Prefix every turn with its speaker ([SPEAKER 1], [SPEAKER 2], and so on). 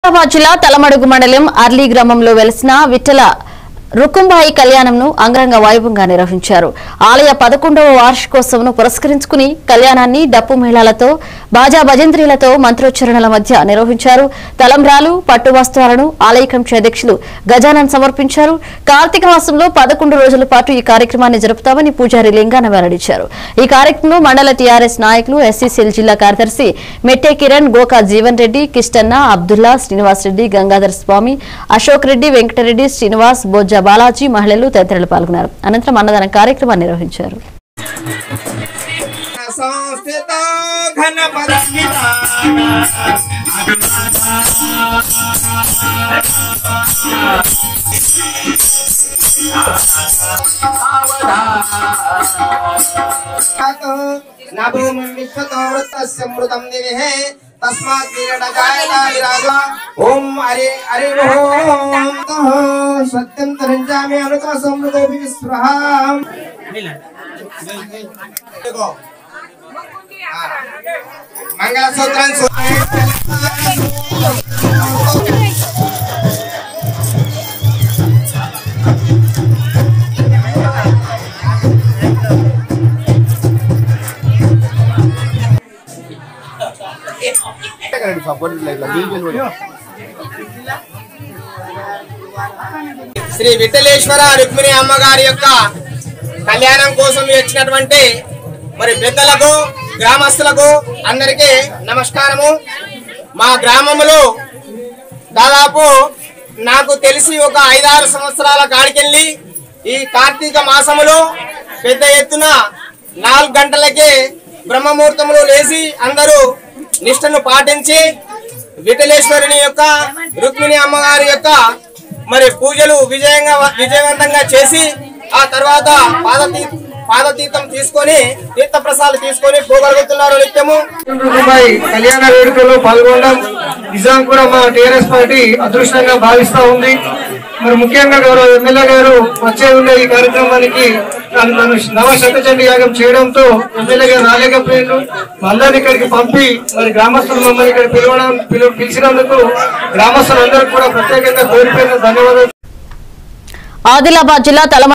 [SPEAKER 1] హైదరాబాద్ జిల్లా తలమడుగు మండలం అర్లీ గ్రామంలో వెలిసిన విఠల రుకుంబాయి కళ్యాణంను అంగరంగ వైభవంగా నిర్వహించారు ఆలయ పదకొండవ వార్షికోత్సవం పురస్కరించుకుని కళ్యాణాన్ని డప్పు మేళాలతో బాజా భజంత్రీలతో మంత్రోచ్చరణల మధ్య నిర్వహించారు తలంబ్రాలు పట్టు వస్త్రాలను ఆలయ కమిటీ అధ్యక్షులు గజానన్ సమర్పించారు కార్తీక మాసంలో పదకొండు రోజుల పాటు ఈ కార్యక్రమాన్ని జరుపుతామని పూజారి లింగాన వెల్లడించారు ఈ కార్యక్రమంలో మండల టీఆర్ఎస్ నాయకులు ఎస్సీసీఎల్ జిల్లా కార్యదర్శి మెట్టే కిరణ్ గోకా జీవన్ రెడ్డి కిష్టన్న అబ్దుల్లా శ్రీనివాస్ రెడ్డి గంగాధర్ స్వామి అశోక్ రెడ్డి వెంకటరెడ్డి శ్రీనివాస్ బొజ్జ బాలాజీ మహిళలు తదితరులు పాల్గొన్నారు అనంతరం అన్నదాన కార్యక్రమాన్ని నిర్వహించారు
[SPEAKER 2] సంస్థిత ఘనపదస్మిత न भूमिं विश्वतो वृत्तस्य मृतं दिविहे तस्मात् विरडजायता विराजा ॐ हरि हरि ओम् तः सत्यं तरञ्जामि अनुतः समृतोऽपि विस्पृहाम् देखो మంగళసూత్రం శ్రీ విఠలేశ్వర రుక్మిణి అమ్మగారి యొక్క కళ్యాణం కోసం వచ్చినటువంటి మరి పెద్దలకు గ్రామస్తులకు అందరికీ నమస్కారము మా గ్రామంలో దాదాపు నాకు తెలిసి ఒక ఐదారు సంవత్సరాల కాడికెళ్ళి ఈ కార్తీక మాసములో పెద్ద ఎత్తున నాలుగు గంటలకే బ్రహ్మముహూర్తములు లేచి అందరూ నిష్ఠను పాటించి విఠలేశ్వరుని యొక్క రుక్మిణి అమ్మగారి యొక్క మరి పూజలు విజయంగా విజయవంతంగా చేసి ఆ తర్వాత పాదతీ పాదతీర్థం తీసుకొని తీర్థ ప్రసాదాలు తీసుకొని పోగలుగుతున్నారు నిత్యము
[SPEAKER 3] రూపాయి కళ్యాణ వేడుకలో పాల్గొనడం నిజాం కూడా మా టీఆర్ఎస్ పార్టీ అదృష్టంగా భావిస్తా ఉంది మరి ముఖ్యంగా గౌరవ ఎమ్మెల్యే గారు వచ్చే ఉండే ఈ కార్యక్రమానికి నన్ను నన్ను నవ శతచండి యాగం చేయడంతో ఎమ్మెల్యే గారు రాలేకపోయారు అందరిని ఇక్కడికి పంపి మరి గ్రామస్తులు మమ్మల్ని ఇక్కడ పిలవడం పిలు పిలిచినందుకు గ్రామస్తులందరికీ కూడా ప్రత్యేకంగా కోరిపోయిన ధన్యవాదాలు
[SPEAKER 1] ఆదిలాబాద్ జిల్లా తలమ